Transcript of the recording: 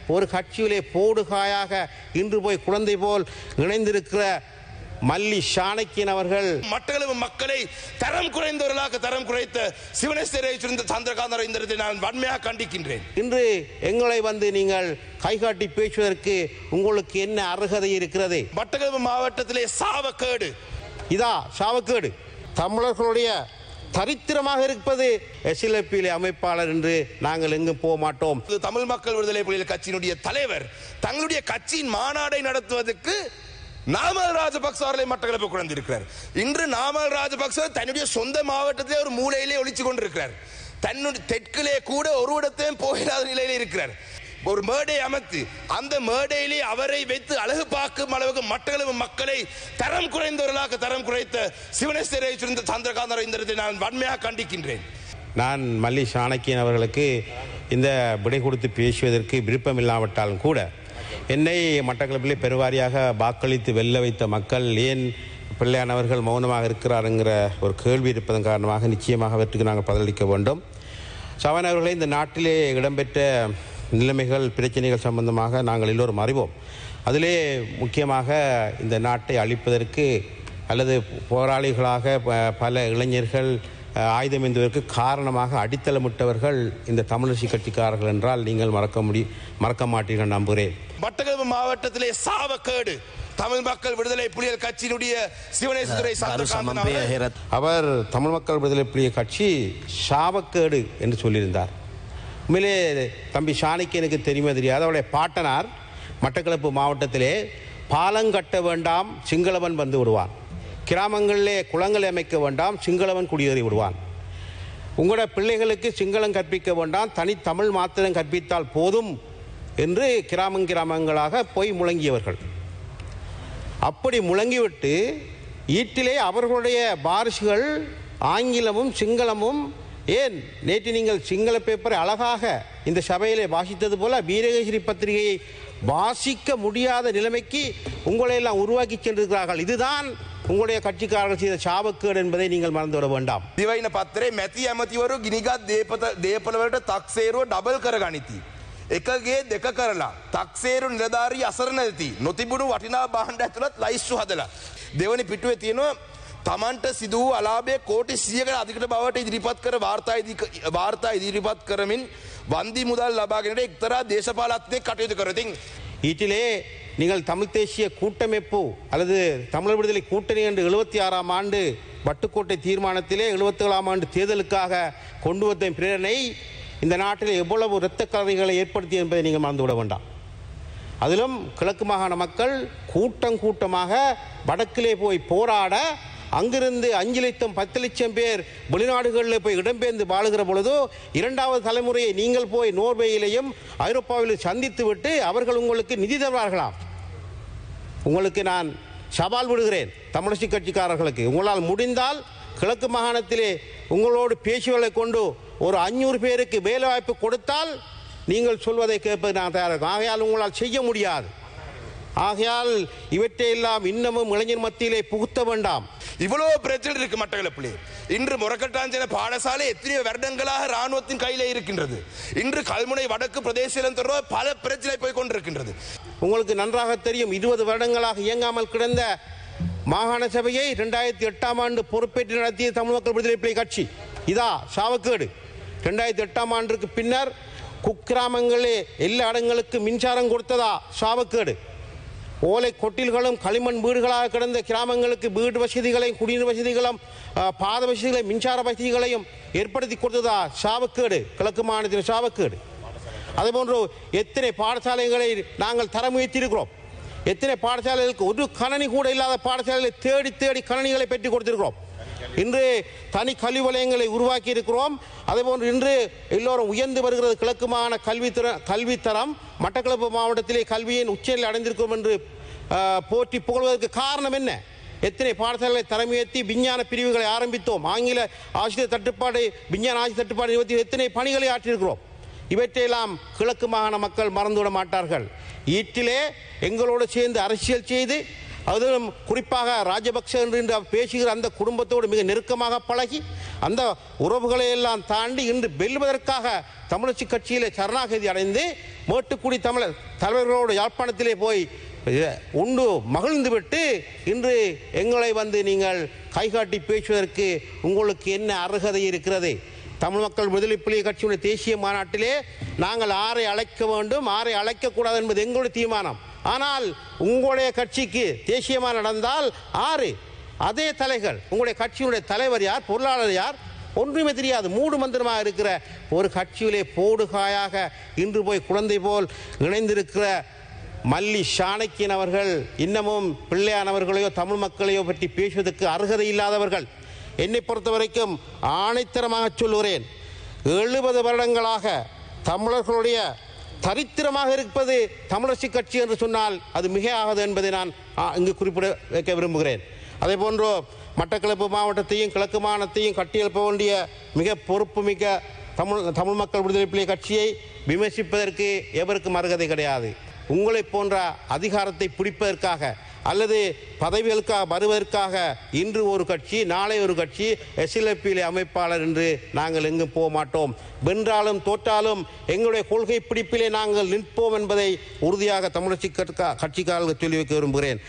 ஒரு கட்சியிலே போடுகாயாக இன்று போய் குழந்தை போல் இணைந்திருக்கிற மல்லி சாணக்கியன் அவர்கள் மட்டக்களப்பு மக்களை தரம் குறைந்தவர்களாக தரம் குறைத்த சிவனேஸ்வரை சந்திரகாந்தர் இந்த நான் வன்மையாக கண்டிக்கின்றேன் இன்று எங்களை வந்து நீங்கள் கைகாட்டி பேசுவதற்கு உங்களுக்கு என்ன அருகதை இருக்கிறது மட்டக்களப்பு மாவட்டத்திலே சாவக்கேடு இதா சாவக்கேடு தமிழர்களுடைய தரித்திரமாக இருப்பது எஸ்எல்எப்பியிலே அமைப்பாளர் என்று நாங்கள் எங்கும் போக மாட்டோம் இது தமிழ் மக்கள் விடுதலை புலிகள் கட்சியினுடைய தலைவர் தங்களுடைய கட்சியின் மாநாடை நடத்துவதற்கு நாமல் ராஜபக்ச அவர்களை மட்டக்களப்பு குழந்திருக்கிறார் இன்று நாமல் ராஜபக்ச தன்னுடைய சொந்த மாவட்டத்திலே ஒரு மூலையிலே ஒளிச்சு கொண்டிருக்கிறார் தன்னுடைய தெற்கிலே கூட ஒரு இடத்தையும் போயிடாத நிலையிலே இருக்கிறார் ஒரு மேடை அமைத்து அந்த மேடையிலே அவரை வைத்து அழகு பார்க்கும் அளவுக்கு மட்டக்களப்பு மக்களை தரம் குறைந்தவர்களாக தரம் குறைத்த சிவனேஸ்வரை சந்திரகாந்தர் இந்த நான் வன்மையாக கண்டிக்கின்றேன் நான் மல்லி சாணக்கியன் அவர்களுக்கு இந்த விடை கொடுத்து பேசுவதற்கு விருப்பம் இல்லாவிட்டாலும் கூட என்னை மட்டக்களப்பிலே பெருவாரியாக வாக்களித்து வெல்ல வைத்த மக்கள் ஏன் பிள்ளையானவர்கள் மௌனமாக இருக்கிறாருங்கிற ஒரு கேள்வி இருப்பதன் காரணமாக நிச்சயமாக அவற்றுக்கு நாங்கள் பதிலளிக்க வேண்டும் சவன் அவர்களே இந்த நாட்டிலே இடம்பெற்ற நிலைமைகள் பிரச்சனைகள் சம்பந்தமாக நாங்கள் எல்லோரும் அறிவோம் அதிலே முக்கியமாக இந்த நாட்டை அழிப்பதற்கு அல்லது போராளிகளாக ப- பல இளைஞர்கள் அஹ், ஆயுதம் ஏந்துவதற்கு காரணமாக அடித்தளமிட்டவர்கள் இந்த தமிழரசி கட்சிக்காரர்கள் என்றால் நீங்கள் மறக்க முடி மறக்க மாட்டீர்கள் நம்புகிறேன் மட்டக்களப்பு மாவட்டத்திலே சாவக்கேடு தமிழ் மக்கள் விடுதலை புலிகள் கட்சியினுடைய சிவனேஸ்வரை ගරු சந்திரகாந்தன் සමන්පය அவர்கள் හේරත් அவர் தமிழ் மக்கள் விடுதலை புலிய கட்சி சாபக்கேடு என்று சொல்லியிருந்தார் உண்மையிலே தம்பி சாணக்கியனுக்கு தெரியுமே தெரியாது அவருடைய பாட்டனார் மட்டக்களப்பு மாவட்டத்திலே பாலம் கட்ட வேண்டாம் சிங்களவன் வந்து விடுவான் கிராமங்களிலே குளங்களை அமைக்க வேண்டாம் சிங்களவன் குடியேறி விடுவான் உங்களோட பிள்ளைகளுக்கு சிங்களம் கற்பிக்க வேண்டாம் தனித்தமிழ் மாத்திரம் கற்பித்தால் போதும் என்று கிராமம் கிராமங்களாக போய் முழங்கியவர்கள் அப்படி முழங்கிவிட்டு ஈட்டிலே அவர்களுடைய வாரிசுகள் ஆங்கிலமும் சிங்களமும் ஏன் நேற்று நீங்கள் சிங்கள பேப்பரை அழகாக இந்த சபையிலே வாசித்தது போல வீரகேசரி பத்திரிகையை வாசிக்க முடியாத நிலைமைக்கு உங்களை எல்லாம் உருவாக்கி சென்றிருக்கிறார்கள் இதுதான் உங்களுடைய கட்சிக்காரர்கள் செய்த சாபக்கேடு என்பதை நீங்கள் மறந்துவிட வேண்டாம் දිවයින පත්තරේ මැති ඇමතිවරු ගිනිගත් දේපත දේපලවලට තක්සේරුව ඩබල් කරගනිති. එකගේ දෙක කරලා තක්සේරු නිලධාරී අසරණ ඇති නොතිබුණු වටිනා බාණ්ඩ ඇතුළත් ලයිස්සු හදලා. දෙවනි පිටුවේ තියෙනවා තමන්ට සිදූ අලාබේ කෝටි සියකට අධිකට බවට ඉදිරිපත් කර වාර්තා ඉදි- වාර්තා ඉදිරිපත් කරමින් වන්දි මුදල් ලබාගෙනට එක්තරා දේශපාලත්නය කටයුතු කරතින්. ஈட்டிலே நீங்கள் தமிழ் தேசிய கூட்டமைப்பு அல்லது தமிழர் விடுதலை கூட்டணி என்று எழுபத்தி ஆறாம் ஆண்டு வட்டுக்கோட்டை தீர்மானத்திலே எழுபத்தி ஏழாம் ஆண்டு தேர்தலுக்காக கொண்டு வந்த பிரேரணை இந்த நாட்டில் எவ்வளவு இரத்த கலவைகளை ஏற்படுத்தி என்பதை நீங்கள் மறந்துவிட வேண்டாம் அதிலும் கிழக்கு மாகாண மக்கள் கூட்டம் கூட்டமாக வடக்கிலே போய் போராட அங்கிருந்து அஞ்சு லட்சம் பத்து லட்சம் பேர் வெளிநாடுகளில் போய் இடம்பெயர்ந்து வாழுகிற பொழுது இரண்டாவது தலைமுறையை நீங்கள் போய் நோர்வேயிலையும் ஐரோப்பாவிலும் சந்தித்து விட்டு அவர்கள் உங்களுக்கு நிதி தருவார்களாம் உங்களுக்கு நான் சவால் விடுகிறேன் தமிழரசு கட்சிக்காரர்களுக்கு உங்களால் முடிந்தால் கிழக்கு மாகாணத்திலே உங்களோடு பேச்சுகளை கொண்டு ஒரு அஞ்சூறு பேருக்கு வேலைவாய்ப்பு கொடுத்தால் நீங்கள் சொல்வதை கேட்பது நான் தயாராக இருக்கேன். ஆகையால் உங்களால் செய்ய முடியாது ஆகையால் இவற்றையெல்லாம் இன்னமும் இளைஞர் மத்தியிலே புகுத்த வேண்டாம் இவ்வளவு பிரச்சனை இருக்கு மட்டக்களப்பிலே இன்று முரக்கட்டாஞ்சன பாடசாலை எத்தனையோ வருடங்களாக ராணுவத்தின் கையிலே இருக்கின்றது இன்று கல்முனை வடக்கு பிரதேசம் தொடர்பாக பல பிரச்சனை போய் கொண்டிருக்கின்றது உங்களுக்கு நன்றாக தெரியும் இருபது வருடங்களாக இயங்காமல் கிடந்த மாகாண சபையை ரெண்டாயிரத்தி எட்டாம் ஆண்டு பொறுப்பேற்று நடத்திய தமிழ் மக்கள் விடுதலை புலி கட்சி இதா சாவக்கேடு ரெண்டாயிரத்தி எட்டாம் ஆண்டுக்கு பின்னர் குக்கிராமங்களே எல்லா இடங்களுக்கு மின்சாரம் கொடுத்ததா சாவக்கேடு ஓலை கொட்டில்களும் களிமண் வீடுகளாக கிடந்த கிராமங்களுக்கு வீடு வசதிகளையும் குடிநீர் வசதிகளும் அஹ், பாத வசதிகளையும் மின்சார வசதிகளையும் ஏற்படுத்தி கொடுத்ததா சாவக்கேடு கிழக்கு மாநிலத்தின் சாவக்கேடு அதேபோன்று எத்தனை பாடசாலைகளை நாங்கள் தரம் உயர்த்தியிருக்கிறோம் எத்தனை பாடசாலைகளுக்கு ஒரு கணனி கூட இல்லாத பாடசாலைகளை தேடி தேடி கணனிகளை பெற்றுக் கொடுத்திருக்கிறோம் இன்று தனி கல்வி வலயங்களை உருவாக்கி இருக்கிறோம் அதேபோன்று இன்று எல்லோரும் உயர்ந்து வருகிறது கிழக்கு மாகாண கல்வித்தர கல்வித்தரம் மட்டக்களப்பு மாவட்டத்திலே கல்வியின் உச்சநிலை அடைந்திருக்கிறோம் என்று ஆஹ், போற்றி புகழ்வதற்கு காரணம் என்ன எத்தனை பாடசாலைகளை தரம் உயர்த்தி விஞ்ஞான பிரிவுகளை ஆரம்பித்தோம் ஆங்கில ஆசிரியர் தட்டுப்பாடு விஞ்ஞான ஆசிரியர் தட்டுப்பாடு நிறுத்தி எத்தனை பணிகளை ஆற்றியிருக்கிறோம் இவற்றையெல்லாம் கிழக்கு மாகாண மக்கள் மறந்துவிட மாட்டார்கள் ஈட்டிலே எங்களோடு சேர்ந்து அரசியல் செய்து அதிலும் குறிப்பாக ராஜபக்ஷ என்று இன்று பேசுகிற அந்த குடும்பத்தோடு மிக நெருக்கமாக பழகி அந்த உறவுகளை எல்லாம் தாண்டி இன்று வெல்வதற்காக தமிழச்சி கட்சியிலே சரணாகதி அடைந்து மேட்டுக்குடி தமிழர் தலைவர்களோடு யாழ்ப்பாணத்திலே போய் உண்டு மகிழ்ந்து விட்டு இன்று எங்களை வந்து நீங்கள் கைகாட்டி பேசுவதற்கு உங்களுக்கு என்ன அருகதை இருக்கிறது தமிழ் மக்கள் விடுதலை புலிகள் கட்சியுடைய தேசிய மாநாட்டிலே நாங்கள் ஆரை அழைக்க வேண்டும் ஆரை அழைக்கக்கூடாது என்பது எங்களுடைய தீர்மானம் ஆனால் உங்களுடைய கட்சிக்கு தேசியமாக நடந்தால் ஆறு அதே தலைகள் உங்களுடைய கட்சியுடைய தலைவர் யார் பொருளாளர் யார் ஒன்றுமே தெரியாது மூடு மந்திரமாக இருக்கிற ஒரு கட்சியிலே போடுகாயாக இன்று போய் குழந்தை போல் இணைந்திருக்கிற மல்லி சாணக்கியன் அவர்கள் இன்னமும் பிள்ளையானவர்களையோ தமிழ் மக்களையோ பற்றி பேசுவதற்கு அருகதை இல்லாதவர்கள் என்னை பொறுத்த வரைக்கும் ஆணைத்தரமாக சொல்லுகிறேன் எழுபது வருடங்களாக தமிழர்களுடைய தரித்திரமாக இருப்பது தமிழரசு கட்சி என்று சொன்னால் அது மிகையாகாது என்பதை நான் ஆ, இங்கு குறிப்பிட வைக்க விரும்புகிறேன் அதே போன்று மட்டக்களப்பு மாவட்டத்தையும் கிழக்கு மாகாணத்தையும் கட்டியெழுப்ப வேண்டிய மிக பொறுப்புமிக்க தமிழ் தமிழ் மக்கள் விடுதலை புலிகள் கட்சியை விமர்சிப்பதற்கு எவருக்கும் அருகதை கிடையாது உங்களை போன்ற அதிகாரத்தை பிடிப்பதற்காக அல்லது பதவிகளுக்காக வருவதற்காக இன்று ஒரு கட்சி நாளை ஒரு கட்சி எஸ்எல்எப்பியிலே அமைப்பாளர் என்று நாங்கள் எங்கும் போக மாட்டோம் வென்றாலும் தோற்றாலும் எங்களுடைய கொள்கை பிடிப்பிலே நாங்கள் நிற்போம் என்பதை உறுதியாக தமிழச்சி கட்சிக்காரர்களுக்கு சொல்லி வைக்க விரும்புகிறேன்